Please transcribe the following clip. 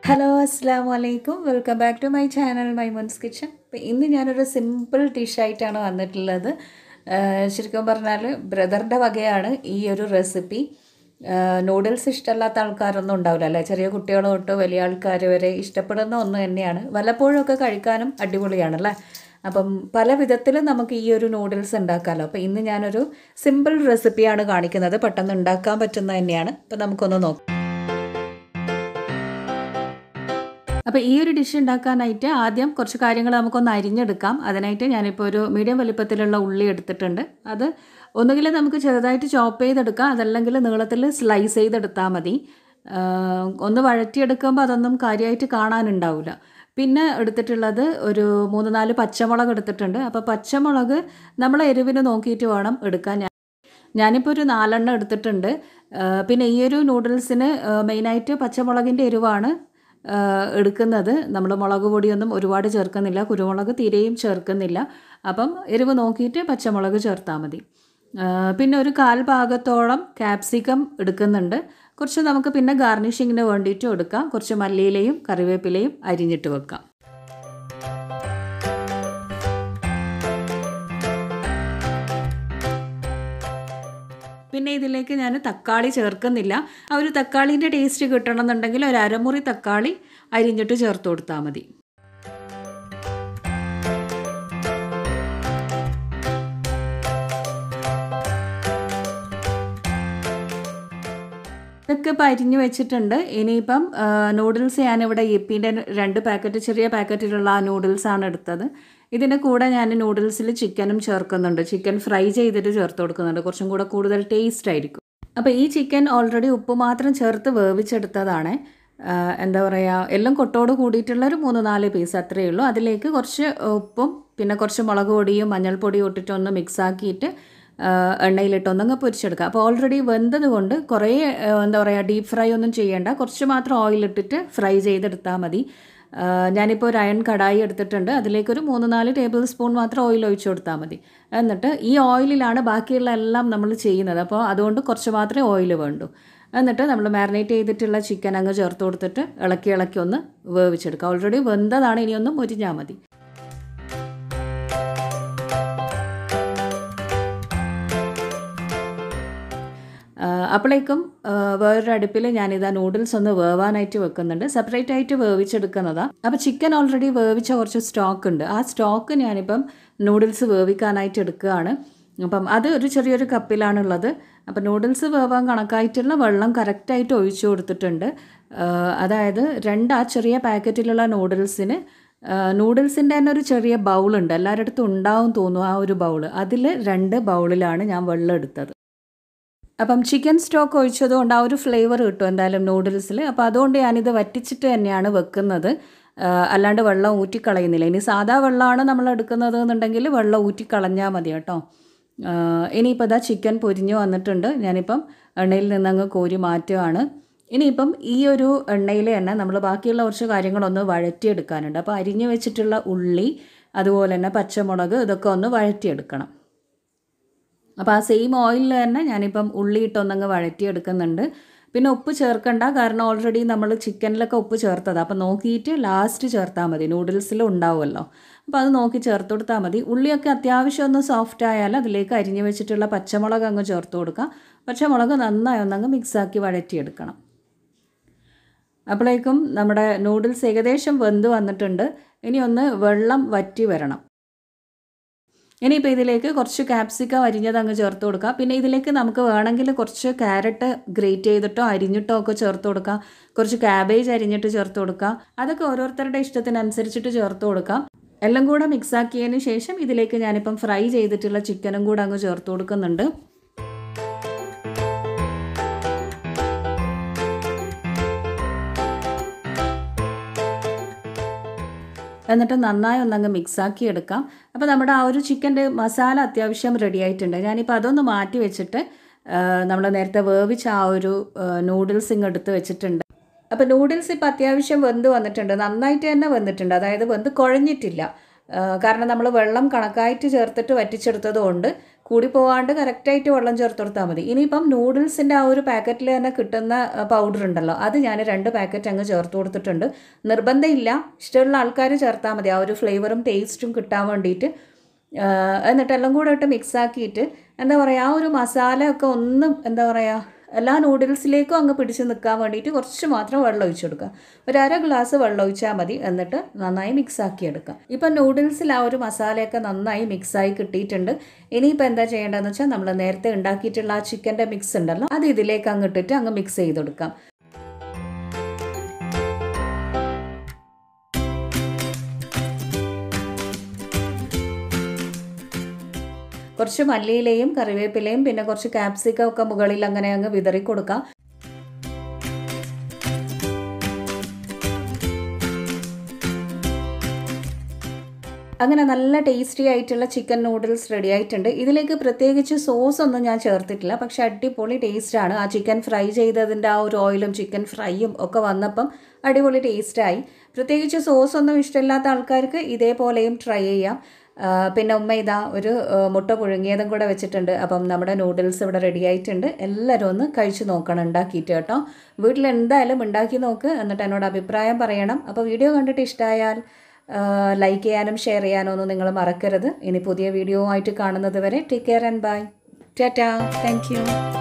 hello അസ്സാം വലൈക്കും welcome back to my channel Maimon's kitchen അപ്പോൾ ഇന്ന് ഞാനൊരു സിമ്പിൾ ഡിഷായിട്ടാണ് വന്നിട്ടുള്ളത് ആഹ് ശരിക്കും പറഞ്ഞാൽ ബ്രദറിൻ്റെ വകയാണ് ഈ ഒരു റെസിപ്പി നൂഡിൽസ് ഇഷ്ടമല്ലാത്ത ആൾക്കാരൊന്നും ഉണ്ടാവില്ല അല്ലേ ചെറിയ കുട്ടികൾ തൊട്ട് വലിയ ആൾക്കാർ വരെ ഇഷ്ടപ്പെടുന്ന ഒന്ന് തന്നെയാണ് വല്ലപ്പോഴും ഒക്കെ കഴിക്കാനും അടിപൊളിയാണല്ലേ അപ്പം പല വിധത്തിലും നമുക്ക് ഈ ഒരു നൂഡിൽസ് ഉണ്ടാക്കാമല്ലോ അപ്പോൾ ഇന്ന് ഞാനൊരു സിമ്പിൾ റെസിപ്പിയാണ് കാണിക്കുന്നത് പെട്ടെന്ന് ഉണ്ടാക്കാൻ പറ്റുന്ന തന്നെയാണ് അപ്പോൾ നമുക്കൊന്ന് നോക്കാം അപ്പോൾ ഈ ഒരു ഡിഷ് ഉണ്ടാക്കാനായിട്ട് ആദ്യം കുറച്ച് കാര്യങ്ങൾ നമുക്കൊന്ന് അരിഞ്ഞെടുക്കാം അതിനായിട്ട് ഞാനിപ്പോൾ ഒരു മീഡിയം വലിപ്പത്തിലുള്ള ഉള്ളി എടുത്തിട്ടുണ്ട് അത് ഒന്നുകിൽ നമുക്ക് ചെറുതായിട്ട് ചോപ്പ് ചെയ്തെടുക്കാം അതല്ലെങ്കിൽ നീളത്തിൽ സ്ലൈസ് ചെയ്തെടുത്താൽ മതി ഒന്ന് വഴറ്റിയെടുക്കുമ്പോൾ അതൊന്നും കാര്യമായിട്ട് കാണാനുണ്ടാവില്ല പിന്നെ എടുത്തിട്ടുള്ളത് ഒരു മൂന്ന് നാല് പച്ചമുളക് എടുത്തിട്ടുണ്ട് അപ്പോൾ പച്ചമുളക് നമ്മൾ എരിവിന് നോക്കിയിട്ട് വേണം എടുക്കാൻ ഞാൻ ഞാനിപ്പോൾ ഒരു നാലെണ്ണം എടുത്തിട്ടുണ്ട് പിന്നെ ഈ ഒരു നൂഡിൽസിന് മെയിനായിട്ട് പച്ചമുളകിൻ്റെ എരിവാണ് എടുക്കുന്നത് നമ്മൾ മുളക് പൊടിയൊന്നും ഒരുപാട് ചേർക്കുന്നില്ല കുരുമുളക് തീരെയും ചേർക്കുന്നില്ല അപ്പം എരിവ് നോക്കിയിട്ട് പച്ചമുളക് ചേർത്താൽ മതി പിന്നെ ഒരു കാൽ ഭാഗത്തോളം ക്യാപ്സിക്കം എടുക്കുന്നുണ്ട് കുറച്ച് നമുക്ക് പിന്നെ ഗാർണിഷിങ്ങിന് വേണ്ടിയിട്ടും എടുക്കാം കുറച്ച് മല്ലിയിലയും കറിവേപ്പിലയും അരിഞ്ഞിട്ട് വെക്കാം പിന്നെ ഇതിലേക്ക് ഞാൻ തക്കാളി ചേർക്കുന്നില്ല ആ ഒരു തക്കാളീൻ്റെ ടേസ്റ്റ് കിട്ടണമെന്നുണ്ടെങ്കിൽ ഒരു അരമുറി തക്കാളി അരിഞ്ഞിട്ട് ചേർത്ത് കൊടുത്താൽ മതി ഇതൊക്കെ ഇപ്പം അരിഞ്ഞ് വെച്ചിട്ടുണ്ട് ഇനിയിപ്പം നൂഡിൽസ് ഞാനിവിടെ ഇപ്പിൻ്റെ രണ്ട് പാക്കറ്റ് ചെറിയ പാക്കറ്റിലുള്ള ആ നൂഡിൽസാണ് എടുത്തത് ഇതിൻ്റെ കൂടെ ഞാൻ നൂഡിൽസിൽ ചിക്കനും ചേർക്കുന്നുണ്ട് ചിക്കൻ ഫ്രൈ ചെയ്തിട്ട് ചേർത്ത് കൊടുക്കുന്നുണ്ട് കുറച്ചും കൂടെ കൂടുതൽ ടേസ്റ്റ് ആയിരിക്കും അപ്പോൾ ഈ ചിക്കൻ ഓൾറെഡി ഉപ്പ് മാത്രം ചേർത്ത് വേവിച്ചെടുത്തതാണ് എന്താ പറയുക എല്ലാം കൊട്ടോട് കൂടിയിട്ടുള്ള ഒരു മൂന്ന് നാല് പീസ് അത്രയേ ഉള്ളൂ അതിലേക്ക് കുറച്ച് ഉപ്പും പിന്നെ കുറച്ച് മുളക് പൊടിയും മഞ്ഞൾപ്പൊടിയും ഇട്ടിട്ടൊന്ന് മിക്സ് ആക്കിയിട്ട് എണ്ണയിലിട്ടൊന്നങ്ങ് പൊരിച്ചെടുക്കുക അപ്പോൾ ഓൾറെഡി വെന്തത് കൊണ്ട് കുറേ എന്താ പറയുക ഡീപ്പ് ഫ്രൈ ഒന്നും ചെയ്യേണ്ട കുറച്ച് മാത്രം ഓയിലിട്ടിട്ട് ഫ്രൈ ചെയ്തെടുത്താൽ മതി ഞാനിപ്പോൾ ഒരു അയൺ കടായി എടുത്തിട്ടുണ്ട് അതിലേക്കൊരു മൂന്ന് നാല് ടേബിൾ സ്പൂൺ മാത്രം ഓയിൽ ഒഴിച്ചു കൊടുത്താൽ മതി എന്നിട്ട് ഈ ഓയിലിലാണ് ബാക്കിയുള്ള എല്ലാം നമ്മൾ ചെയ്യുന്നത് അപ്പോൾ അതുകൊണ്ട് കുറച്ച് മാത്രമേ ഓയിൽ വേണ്ടൂ എന്നിട്ട് നമ്മൾ മാരിനേറ്റ് ചെയ്തിട്ടുള്ള ചിക്കൻ അങ്ങ് ചേർത്ത് കൊടുത്തിട്ട് ഇളക്കി ഇളക്കി ഒന്ന് വേവിച്ചെടുക്കുക ഓൾറെഡി വെന്തതാണ് ഇനി ഒന്ന് മുരിഞ്ഞാൽ മതി അപ്പോഴേക്കും വേറൊരു അടുപ്പിൽ ഞാനിതാ നൂഡിൽസ് ഒന്ന് വേവാനായിട്ട് വെക്കുന്നുണ്ട് സെപ്പറേറ്റ് ആയിട്ട് വേവിച്ചെടുക്കുന്നതാണ് അപ്പോൾ ചിക്കൻ ഓൾറെഡി വേവിച്ച കുറച്ച് സ്റ്റോക്ക് ഉണ്ട് ആ സ്റ്റോക്ക് ഞാനിപ്പം നൂഡിൽസ് വേവിക്കാനായിട്ട് എടുക്കുകയാണ് അപ്പം അത് ഒരു ചെറിയൊരു കപ്പിലാണുള്ളത് അപ്പം നൂഡിൽസ് വേവാൻ കണക്കായിട്ടുള്ള വെള്ളം കറക്റ്റായിട്ട് ഒഴിച്ചു കൊടുത്തിട്ടുണ്ട് അതായത് രണ്ട് ആ ചെറിയ പാക്കറ്റിലുള്ള നൂഡിൽസിന് നൂഡിൽസിൻ്റെ തന്നെ ഒരു ചെറിയ ബൗളുണ്ട് എല്ലാവരുടെ അടുത്തും ഉണ്ടാവും തോന്നുന്നു ആ ഒരു ബൗള് അതിൽ രണ്ട് ബൗളിലാണ് ഞാൻ വെള്ളം എടുത്തത് അപ്പം ചിക്കൻ സ്റ്റോക്ക് ഒഴിച്ചതുകൊണ്ട് ആ ഒരു ഫ്ലേവർ കിട്ടും എന്തായാലും നൂഡിൽസിൽ അപ്പോൾ അതുകൊണ്ട് ഞാനിത് വറ്റിച്ചിട്ട് തന്നെയാണ് വെക്കുന്നത് അല്ലാണ്ട് വെള്ളം ഊറ്റിക്കളയുന്നില്ല ഇനി സാധാ വെള്ളമാണ് നമ്മൾ എടുക്കുന്നത് എന്നുണ്ടെങ്കിൽ വെള്ളം ഊറ്റിക്കളഞ്ഞാൽ മതി കേട്ടോ ഇനിയിപ്പോൾ ഇതാ ചിക്കൻ പൊരിഞ്ഞ് വന്നിട്ടുണ്ട് ഞാനിപ്പം എണ്ണയിൽ നിന്നങ്ങ് കോരി മാറ്റുകയാണ് ഇനിയിപ്പം ഈ ഒരു എണ്ണയിൽ തന്നെ നമ്മൾ ബാക്കിയുള്ള കുറച്ച് കാര്യങ്ങളൊന്ന് വഴറ്റിയെടുക്കാനുണ്ട് അപ്പോൾ അരിഞ്ഞു വെച്ചിട്ടുള്ള ഉള്ളി അതുപോലെ തന്നെ പച്ചമുളക് ഇതൊക്കെ ഒന്ന് വഴറ്റിയെടുക്കണം അപ്പോൾ ആ സെയിം ഓയിലിൽ തന്നെ ഞാനിപ്പം ഉള്ളി ഇട്ടൊന്നങ്ങ് വഴറ്റിയെടുക്കുന്നുണ്ട് പിന്നെ ഉപ്പ് ചേർക്കണ്ട കാരണം ഓൾറെഡി നമ്മൾ ചിക്കനിലൊക്കെ ഉപ്പ് ചേർത്തതാണ് അപ്പോൾ നോക്കിയിട്ട് ലാസ്റ്റ് ചേർത്താൽ മതി നൂഡിൽസിൽ ഉണ്ടാവുമല്ലോ അപ്പോൾ അത് നോക്കി ചേർത്ത് കൊടുത്താൽ മതി ഉള്ളിയൊക്കെ അത്യാവശ്യം ഒന്ന് സോഫ്റ്റ് ആയാൽ അതിലേക്ക് അരിഞ്ഞു വെച്ചിട്ടുള്ള പച്ചമുളക് അങ്ങ് ചേർത്ത് കൊടുക്കാം പച്ചമുളക് നന്നായി ഒന്നങ്ങ് മിക്സാക്കി വഴറ്റിയെടുക്കണം അപ്പോഴേക്കും നമ്മുടെ നൂഡിൽസ് ഏകദേശം വെന്ത് വന്നിട്ടുണ്ട് ഇനി ഒന്ന് വെള്ളം വറ്റി വരണം ഇനിയിപ്പോൾ ഇതിലേക്ക് കുറച്ച് ക്യാപ്സിക്കം അരിഞ്ഞത് അങ്ങ് ചേർത്ത് കൊടുക്കാം പിന്നെ ഇതിലേക്ക് നമുക്ക് വേണമെങ്കിൽ കുറച്ച് ക്യാരറ്റ് ഗ്രേറ്റ് ചെയ്തിട്ടോ അരിഞ്ഞിട്ടോ ഒക്കെ ചേർത്ത് കൊടുക്കാം കുറച്ച് ക്യാബേജ് അരിഞ്ഞിട്ട് ചേർത്ത് കൊടുക്കാം അതൊക്കെ ഓരോരുത്തരുടെ ഇഷ്ടത്തിനനുസരിച്ചിട്ട് ചേർത്ത് കൊടുക്കാം എല്ലാം കൂടെ മിക്സ് ആക്കിയതിന് ശേഷം ഇതിലേക്ക് ഞാനിപ്പം ഫ്രൈ ചെയ്തിട്ടുള്ള ചിക്കനും കൂടെ അങ്ങ് ചേർത്ത് കൊടുക്കുന്നുണ്ട് എന്നിട്ട് നന്നായി ഒന്നങ്ങ് മിക്സാക്കി എടുക്കാം അപ്പോൾ നമ്മുടെ ആ ഒരു ചിക്കൻ്റെ മസാല അത്യാവശ്യം റെഡി ആയിട്ടുണ്ട് ഞാനിപ്പോൾ അതൊന്ന് മാറ്റി വെച്ചിട്ട് നമ്മൾ നേരത്തെ വേവിച്ച ആ ഒരു നൂഡിൽസ് ഇങ്ങ് എടുത്ത് വെച്ചിട്ടുണ്ട് അപ്പോൾ നൂഡിൽസ് ഇപ്പോൾ അത്യാവശ്യം വെന്ത് വന്നിട്ടുണ്ട് നന്നായിട്ട് തന്നെ വന്നിട്ടുണ്ട് അതായത് വെന്ത് കുഴഞ്ഞിട്ടില്ല കാരണം നമ്മൾ വെള്ളം കണക്കായിട്ട് ചേർത്തിട്ട് വറ്റിച്ചെടുത്തത് കൊണ്ട് കൂടി പോവാണ്ട് കറക്റ്റായിട്ട് വെള്ളം ചേർത്ത് കൊടുത്താൽ മതി ഇനിയിപ്പം നൂഡിൽസിൻ്റെ ആ ഒരു പാക്കറ്റിൽ തന്നെ കിട്ടുന്ന പൗഡർ ഉണ്ടല്ലോ അത് ഞാൻ രണ്ട് പാക്കറ്റ് അങ്ങ് ചേർത്ത് കൊടുത്തിട്ടുണ്ട് നിർബന്ധമില്ല ഇഷ്ടമുള്ള ആൾക്കാർ ചേർത്താൽ മതി ആ ഒരു ഫ്ലേവറും ടേസ്റ്റും കിട്ടാൻ വേണ്ടിയിട്ട് ആഹ് എന്നിട്ട് എല്ലാം കൂടെ ഇട്ട് മിക്സ് ആക്കിയിട്ട് എന്താ പറയുക ആ ഒരു മസാല ഒക്കെ ഒന്നും എന്താ പറയുക എല്ലാ നൂഡിൽസിലേക്കും അങ്ങ് പിടിച്ച് നിൽക്കാൻ വേണ്ടിയിട്ട് കുറച്ച് മാത്രം വെള്ളം ഒഴിച്ച് കൊടുക്കുക ഒരു അര ഗ്ലാസ് വെള്ളം ഒഴിച്ചാൽ മതി എന്നിട്ട് നന്നായി മിക്സ് ആക്കി എടുക്കുക ഇപ്പം നൂഡിൽസിൽ ആ ഒരു മസാലയൊക്കെ നന്നായി മിക്സായി കിട്ടിയിട്ടുണ്ട് ഇനിയിപ്പോൾ എന്താ ചെയ്യേണ്ടതെന്ന് വെച്ചാൽ നമ്മൾ നേരത്തെ ഉണ്ടാക്കിയിട്ടുള്ള ആ ചിക്കൻ്റെ മിക്സ് ഉണ്ടല്ലോ അത് ഇതിലേക്ക് അങ്ങ് ഇട്ടിട്ട് അങ്ങ് മിക്സ് ചെയ്ത് കൊടുക്കാം കുറച്ച് മല്ലിയിലയും കറിവേപ്പിലയും പിന്നെ കുറച്ച് ക്യാപ്സിക്കം ഒക്കെ മുകളിൽ അങ്ങനെ അങ്ങ് വിതറി കൊടുക്കാം അങ്ങനെ നല്ല ടേസ്റ്റി ആയിട്ടുള്ള ചിക്കൻ നൂഡിൽസ് റെഡി ആയിട്ടുണ്ട് ഇതിലേക്ക് പ്രത്യേകിച്ച് സോസ് ഒന്നും ഞാൻ ചേർത്തിട്ടില്ല പക്ഷെ അടിപൊളി ടേസ്റ്റാണ് ആ ചിക്കൻ ഫ്രൈ ചെയ്തതിൻ്റെ ആ ഒരു ഓയിലും ചിക്കൻ ഫ്രൈയും ഒക്കെ വന്നപ്പം അടിപൊളി ടേസ്റ്റായി പ്രത്യേകിച്ച് സോസ് ഒന്നും ഇഷ്ടമില്ലാത്ത ആൾക്കാർക്ക് ഇതേപോലെയും ട്രൈ ചെയ്യാം ആ, പിന്നെ ഉമ്മ ഇതാ ഒരു ആ, മുട്ട പുഴുങ്ങിയതും കൂടെ വെച്ചിട്ടുണ്ട് അപ്പം നമ്മുടെ നൂഡിൽസ് ഇവിടെ റെഡി ആയിട്ടുണ്ട് എല്ലാവരും ഒന്ന് കഴിച്ച് നോക്കണം ഉണ്ടാക്കിയിട്ട് കേട്ടോ വീട്ടിൽ എന്തായാലും ഉണ്ടാക്കി നോക്ക് എന്നിട്ട് എന്നോട് അഭിപ്രായം പറയണം അപ്പോൾ വീഡിയോ കണ്ടിട്ട് ഇഷ്ടമായാൽ ലൈക്ക് ചെയ്യാനും ഷെയർ ചെയ്യാനും ഒന്നും നിങ്ങൾ മറക്കരുത് ഇനി പുതിയ വീഡിയോ ആയിട്ട് കാണുന്നത് വരെ take care and bye tata thank U